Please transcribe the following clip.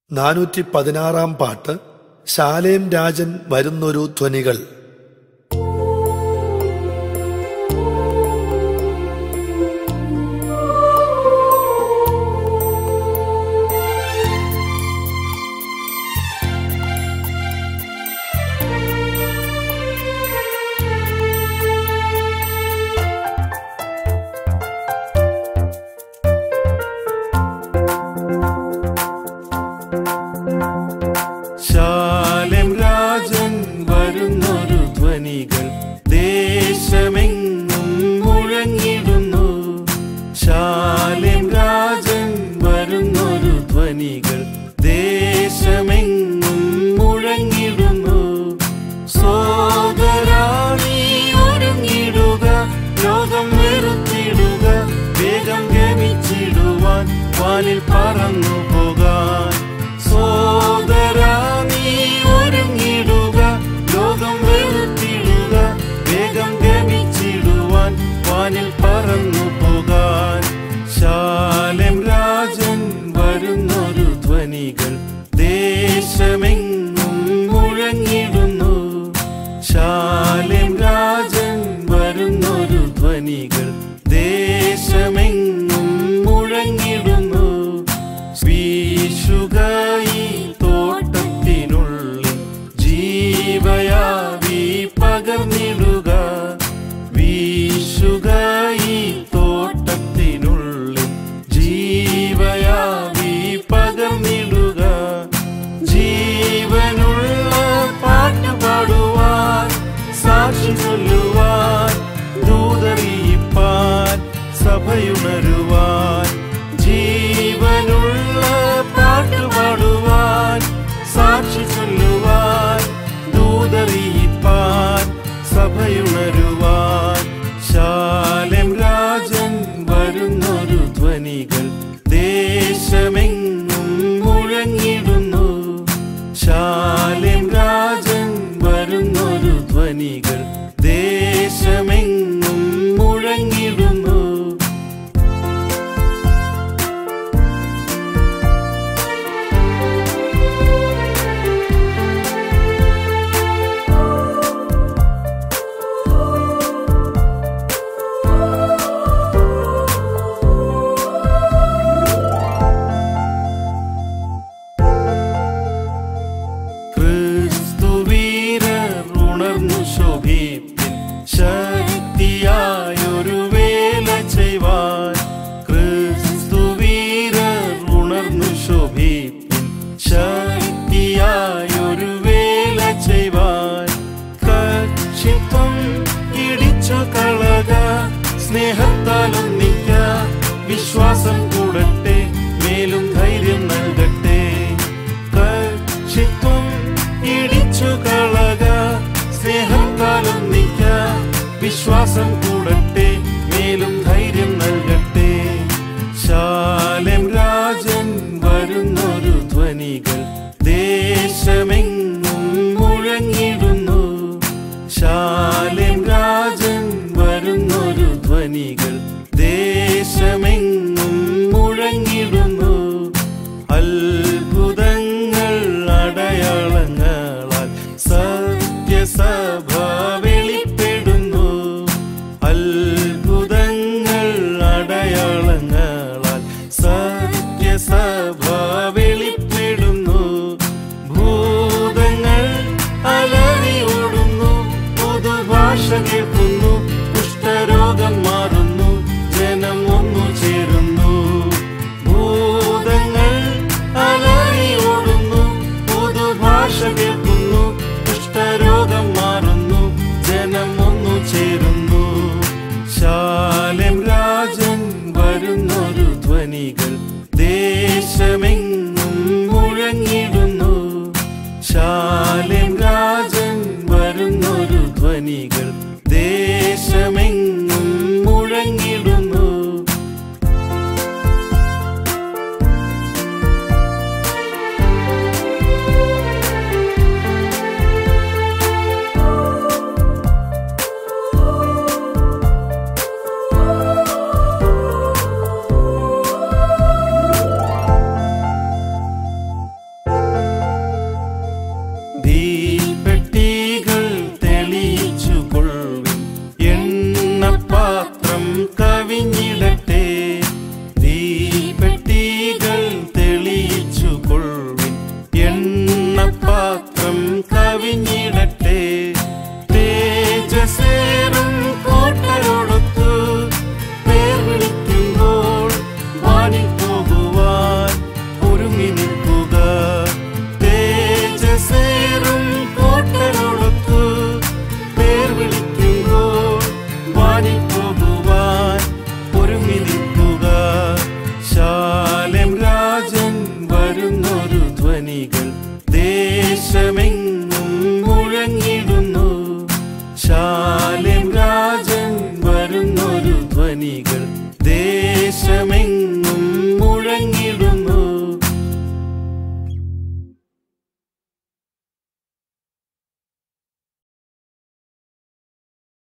നാനൂറ്റി പതിനാറാം പാട്ട് ശാലേം രാജൻ വരുന്നൊരു ധ്വനികൾ ശാലം രാജൻ വരുന്നൊരു ധ്വനികൾ ദേശമെങ്ങും മുഴങ്ങിടുന്നു ശാലം രാജൻ വരുന്നൊരു ധ്വനികൾ ദേശമെങ്ങും മുഴങ്ങിടുന്നു സോദരാണി ഒരുങ്ങിടുക ലോകം വെറുത്തിടുക വേഗം ഗമിച്ചിടുവാൻ വാനിൽ പറന്നു പോകാൻ സോദരാ നീ ഒരുങ്ങിടുക ലോകം വെറുത്തിടുക വേഗം ഗമിച്ചിടുവാൻ വാനിൽ പറന്നു പോകാൻ ശാലം രാജൻ വരുന്നൊരു ധ്വനികൾ ദേശമെങ്ങും മുഴങ്ങിടുന്നു ശാലം രാജൻ വരുന്നൊരു ധ്വനികൾ ദേശമെങ്ങും മുഴങ്ങിടുന്നു വീശുകയി തോട്ടത്തിനുള്ളിൽ ജീവയാവി പകർന്നിടുക വീശുകയി തോട്ടത്തിനുള്ളിൽ ജീവയാവി പകർന്നിടുക ജീവനുള്ള പാട്ട് പാടുവാൻ സാക്ഷി ചൊല്ലുവാൻ ദൂതറിയിപ്പാൻ സഭയുണരുവാൻ ജീവനുള്ള പാട്ട് പാടുവാൻ സാക്ഷി ചൊല്ലുവാൻ ദൂതറിയിപ്പാൻ സഭയുണരുവാൻ ശാലം രാജൻ വരുന്നൊരു ധ്വനികൾ ദേശമെങ്ങും മുഴങ്ങിടുന്നു ശാലം രാജൻ വരുന്നൊരു ധ്വനികൾ ദേശമെങ്ങും മുഴങ്ങിടുന്നു ക്രിസ്തുവീരർ ഉണർന്നു ശോഭിപ്പിൻ ശക്തിയായൊരു വേല ചെയ്യുവാൻ ക്രിസ്തുവീരർ ഉണർന്നു ശോഭിപ്പിൻ ശക്തിയായൊരു വേല ചെയ്യുവാൻ കക്ഷിത്വം ഇടിച്ചു കളക സ്നേഹത്താൽ ഒന്നിക്ക വിശ്വാസം കൂടട്ടെ മേലും ധൈര്യം നൽകട്ടെ കക്ഷിത്വം ഇടിച്ചു കളക സ്നേഹത്താൽ ഒന്നിക്ക വിശ്വാസം കൂടട്ടെ മേലും ധൈര്യം നൽകട്ടെ ശാലം രാജൻ വരുന്നൊരു ധ്വനികൾ ദേശമെങ്ങും മുഴങ്ങിടുന്നു ശാലം രാജൻ വരുന്നൊരു ധ്വനികൾ ദേശമെങ്ങും മുഴങ്ങിടുന്നു അത്ഭുതങ്ങൾ അടയാളങ്ങളാൽ സത്യസഭ വെളിപ്പെടുന്നു അത്ഭുതങ്ങൾ അടയാളങ്ങളാൽ സത്യസഭ വെളിപ്പെടുന്നു ഭൂതകാല ധ്വനികൾ ദേശമെങ്ങും മുഴങ്ങിടുന്നു ശാലേം രാജൻ വരുന്നൊരു ധ്വനികൾ ദേശമെങ്ങും